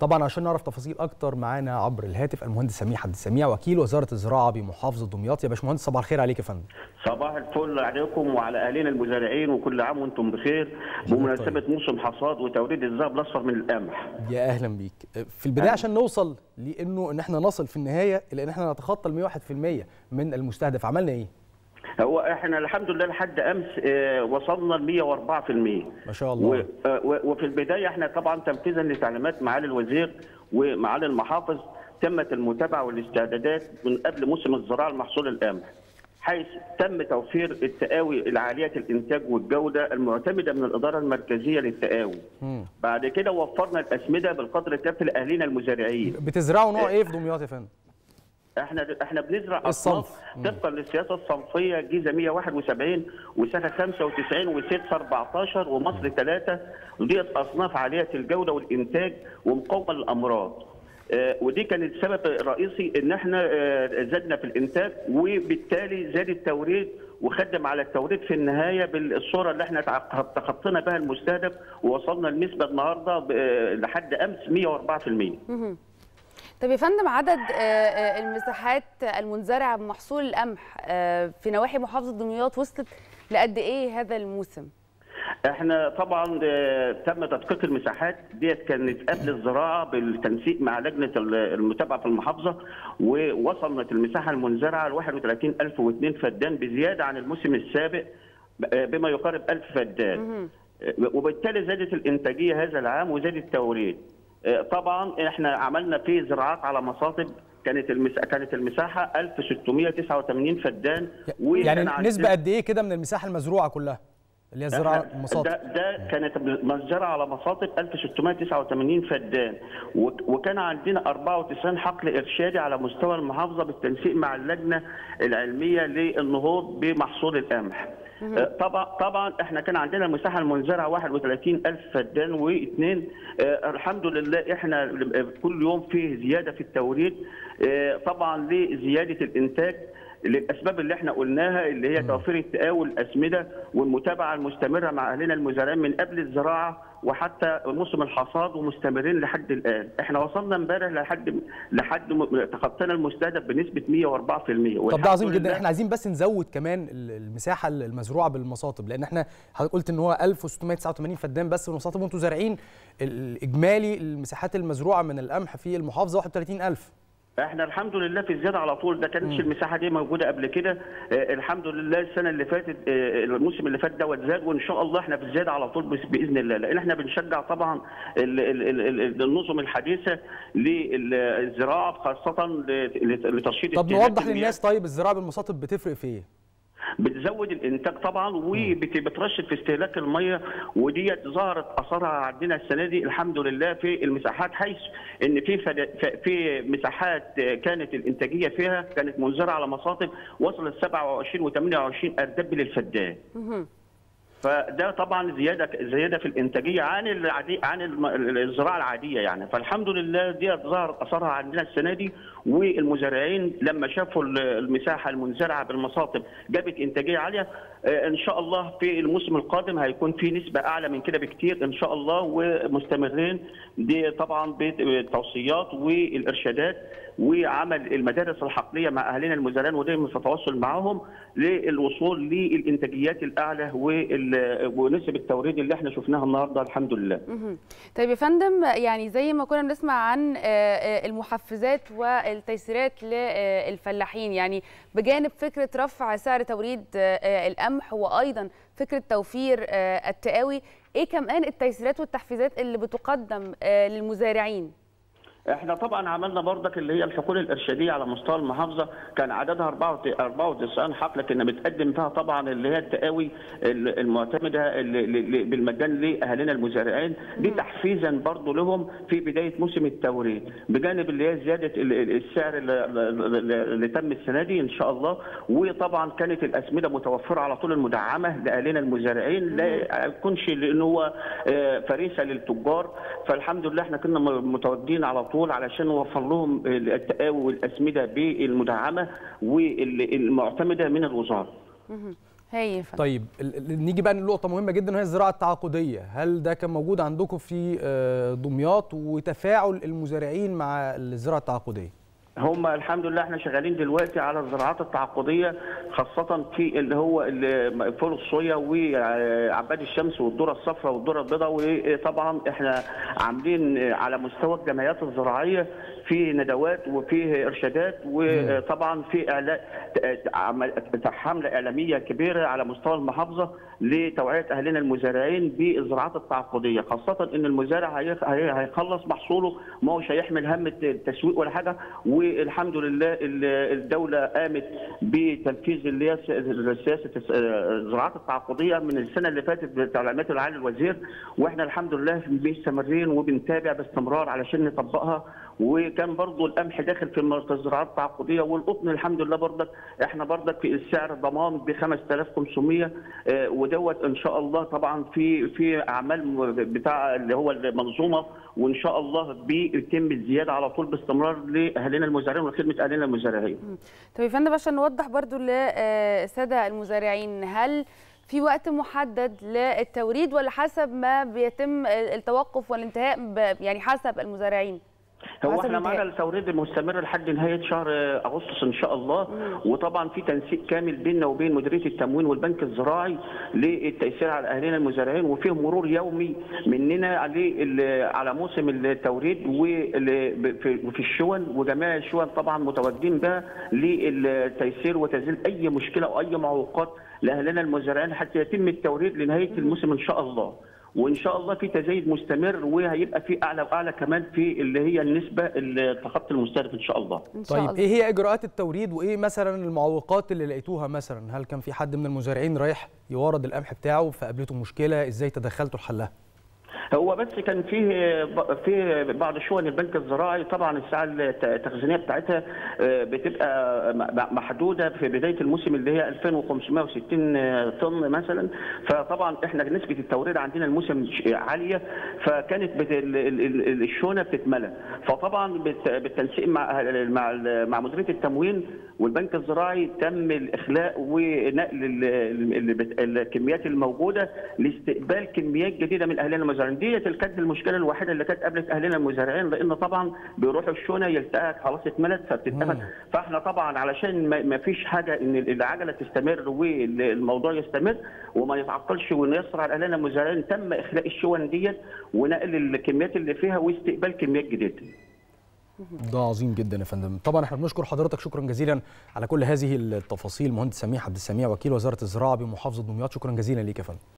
طبعا عشان نعرف تفاصيل اكتر معانا عبر الهاتف المهندس سميح عبد السميع وكيل وزاره الزراعه بمحافظه دمياط يا باشمهندس صباح الخير عليك يا فندم صباح الفل عليكم وعلى اهالينا المزارعين وكل عام وانتم بخير بمناسبه موسم حصاد وتوريد الذهب الاصفر من القمح يا اهلا بيك في البدايه عشان نوصل لانه ان احنا نصل في النهايه الى ان احنا نتخطى ال 101% من المستهدف عملنا ايه هو احنا الحمد لله لحد امس اه وصلنا ل 104% ما شاء الله و- اه وفي البدايه احنا طبعا تنفيذا لتعليمات معالي الوزير ومعالي المحافظ تمت المتابعه والاستعدادات من قبل موسم الزراعه لمحصول القمح حيث تم توفير التقاوي العاليه الانتاج والجوده المعتمده من الاداره المركزيه للتقاوي. مم. بعد كده وفرنا الاسمده بالقدر الكافي لاهالينا المزارعين. بتزرعوا نوع ايه في دمياط يا فندم احنا احنا بنزرع الصنف. اصناف طبقا للسياسه الصنفيه جيزه 171 وسنه 95 وسيت 14 ومصر 3 وديت اصناف عاليه الجوده والانتاج ومقاومه للامراض. آه، ودي كانت السبب الرئيسي ان احنا آه، زدنا في الانتاج وبالتالي زاد التوريد وخدم على التوريد في النهايه بالصوره اللي احنا تع- تخطينا بها المستهدف ووصلنا النسبه النهارده ب- آه، لحد امس 104%. طب يا فندم عدد آه، آه، المساحات المنزرعه بمحصول القمح آه، في نواحي محافظه دمياط وصلت لقد ايه هذا الموسم؟ احنا طبعا آه، تم تدقيق المساحات ديت كانت قبل الزراعه بالتنسيق مع لجنه ال- المتابعه في المحافظه ووصلت المساحه المنزرعه ل 31002 فدان بزياده عن الموسم السابق آه، بما يقارب 1000 فدان آه، وبالتالي زادت الانتاجيه هذا العام وزاد التوريد آه، طبعا احنا عملنا فيه زراعات على مصاطب كانت المس... كانت المساحه 1689 فدان وكان يعني عندنا- نسبه قد ايه كده من المساحه المزروعه كلها اللي هي الزراعه إحنا- المصاطب ده, ده كانت مزرعه على مصاطب 1689 فدان وك- وكان عندنا 94 حقل ارشادي على مستوى المحافظه بالتنسيق مع اللجنه العلميه للنهوض بمحصول القمح. آه، طبعا طبعا احنا كان عندنا المساحه المنزرعه 31000 فدان واثنين آه، الحمد لله احنا كل يوم فيه زياده في التوريد آه، طبعا لزياده الانتاج للاسباب اللي احنا قلناها اللي هي توفير التقاوي الاسمده والمتابعه المستمره مع اهلنا المزارعين من قبل الزراعه وحتى موسم الحصاد ومستمرين لحد الان، احنا وصلنا امبارح لحد لحد م- تخطينا المستهدف بنسبه 104% طب والحمد ده عظيم جدا لله احنا عايزين بس نزود كمان ال- المساحه المزروعه بالمصاطب لان احنا حضرتك قلت ان هو 1689 فدان بس بالمصاطب وانتم زارعين الاجمالي المساحات المزروعه من القمح في المحافظه 31000 احنا الحمد لله في الزياده على طول ده كانتش المساحه دي موجوده قبل كده اه الحمد لله السنه اللي فاتت اه الموسم اللي فات دوت زاد وان شاء الله احنا في الزياده على طول بس- باذن الله لان احنا بنشجع طبعا ال- ال- ال- ال- النظم الحديثه للزراعه خاصه ل- لترشيد طب استهلاك نوضح المياه. للناس طيب الزراعه بالمصاطب بتفرق في ايه بتزود الانتاج طبعا وبترشد في استهلاك الميه وديت ظهرت اثرها عندنا السنه دي الحمد لله في المساحات حيث ان في فد- ف- في مساحات كانت الانتاجيه فيها كانت منزرعه على مصاطب وصلت 27 و28 اردب للفدان. فده طبعا زياده زياده في الانتاجيه عن العادي عن الم- الزراعه العاديه يعني فالحمد لله دي ظهرت اثرها عندنا السنه دي والمزارعين لما شافوا ال- المساحه المنزرعه بالمصاطب جابت انتاجيه عاليه آه، ان شاء الله في الموسم القادم هيكون في نسبه اعلى من كده بكتير ان شاء الله ومستمرين دي طبعا بالتوصيات والارشادات وعمل المدارس الحقليه مع اهالينا المزارعين ودايما في تواصل معاهم للوصول للانتاجيات الاعلى وال- ونسب التوريد اللي احنا شفناها النهارده الحمد لله. مهم. طيب يا فندم يعني زي ما كنا بنسمع عن آه، آه، المحفزات والتيسيرات للفلاحين يعني بجانب فكره رفع سعر توريد آه، آه، القمح وايضا فكره توفير آه، التقاوي ايه كمان التيسيرات والتحفيزات اللي بتقدم آه، للمزارعين احنا طبعا عملنا برضك اللي هي الحقول الارشاديه على مستوى المحافظه كان عددها 94 حقل كنا بتقدم فيها طبعا اللي هي التقاوي ال- المعتمده اللي- اللي- بالمجان لاهالينا المزارعين دي تحفيزا برضو لهم في بدايه موسم التوريد بجانب اللي هي زياده ال- ال- السعر اللي, اللي اللي تم السنه دي ان شاء الله وطبعا كانت الاسمده متوفره على طول المدعمه لاهالينا المزارعين لا يكونش لان هو آه، فريسه للتجار فالحمد لله احنا كنا م- متواجدين على طول علشان نوفر لهم التقاوي والاسمده بالمدعمه والمعتمده من الوزاره. مهم. هاي يا فندم. طيب ال- ال- نيجي بقى لنقطه مهمه جدا وهي الزراعه التعاقديه هل ده كان موجود عندكم في آه، دمياط وتفاعل المزارعين مع الزراعه التعاقديه هم الحمد لله احنا شغالين دلوقتي على الزراعات التعاقديه خاصه في اللي هو ال- فول الصويا وعباد الشمس والذره الصفراء والذره البيضاء وطبعا احنا عاملين على مستوى الجمعيات الزراعيه في ندوات وفي ارشادات وطبعا في اعلاء عمل- حمله اعلاميه كبيره على مستوى المحافظه لتوعيه اهلنا المزارعين بالزراعات التعاقديه خاصه ان المزارع هي- هي- هيخلص محصوله ما هوش هيحمل هم التسويق ولا حاجه والحمد لله ال- الدوله قامت بتنفيذ اللي هي س- سياسه الزراعات التعاقديه من السنه اللي فاتت بتعليمات العالي الوزير واحنا الحمد لله مستمرين وبنتابع باستمرار علشان نطبقها وكان برضو القمح داخل في مركز الزراعات التعاقديه والقطن الحمد لله برضك احنا برضك في السعر ضمان ب 5500 آه، ودوت ان شاء الله طبعا في في اعمال م- بتاع اللي هو المنظومه وان شاء الله بيتم الزياده على طول باستمرار لاهالينا المزارعين وخدمه اهالينا المزارعين. طب يا فندم عشان نوضح برضو للساده المزارعين هل في وقت محدد للتوريد ولا حسب ما بيتم التوقف والانتهاء ب- يعني حسب المزارعين هو حسب احنا الانتهاء. معانا التوريد المستمر لحد نهايه شهر اغسطس ان شاء الله وطبعا في تنسيق كامل بيننا وبين مديريه التموين والبنك الزراعي للتيسير على اهالينا المزارعين وفيه مرور يومي مننا على ال- على موسم التوريد وال- في في الشون وجميع الشون طبعا متواجدين بها للتيسير وتزيل اي مشكله او اي معوقات لاهالينا المزارعين حتى يتم التوريد لنهايه الموسم ان شاء الله. وان شاء الله في تزايد مستمر وهيبقى في اعلى واعلى كمان في اللي هي النسبه التخطي المستهدف ان شاء الله. ان شاء طيب الله ايه هي اجراءات التوريد وايه مثلا المعوقات اللي لقيتوها مثلا هل كان في حد من المزارعين رايح يورد القمح بتاعه فقابلته مشكله ازاي تدخلتوا لحلها هو بس كان فيه في بعض شؤون البنك الزراعي طبعا الساعه التخزينيه بتاعتها بتبقى محدوده في بدايه الموسم اللي هي 2560 طن مثلا فطبعا احنا نسبه التوريد عندنا الموسم عاليه فكانت بت- ال- ال- ال- الشونه بتتملى فطبعا بت- بالتنسيق مع مع مع مديريه التموين والبنك الزراعي تم الاخلاء ونقل ال- ال- ال- الكميات الموجوده لاستقبال كميات جديده من اهالينا المزارعين ديت اللي كانت المشكله الوحيده اللي كانت قابلت اهالينا المزارعين لان طبعا بيروحوا الشونه يلتقى خلاص اتملت فبتتقفل فاحنا طبعا علشان ما ما فيش حاجه ان العجله تستمر والموضوع يستمر وما يتعطلش ونيسر على اهالينا المزارعين تم اخلاء الشون ديت ونقل الكميات اللي فيها واستقبال كميات جديده ده عظيم جدا يا فندم طبعا احنا بنشكر حضرتك شكرا جزيلا على كل هذه التفاصيل مهندس سميح عبد السميع وكيل وزاره الزراعه بمحافظه دمياط شكرا جزيلا ليك يا فندم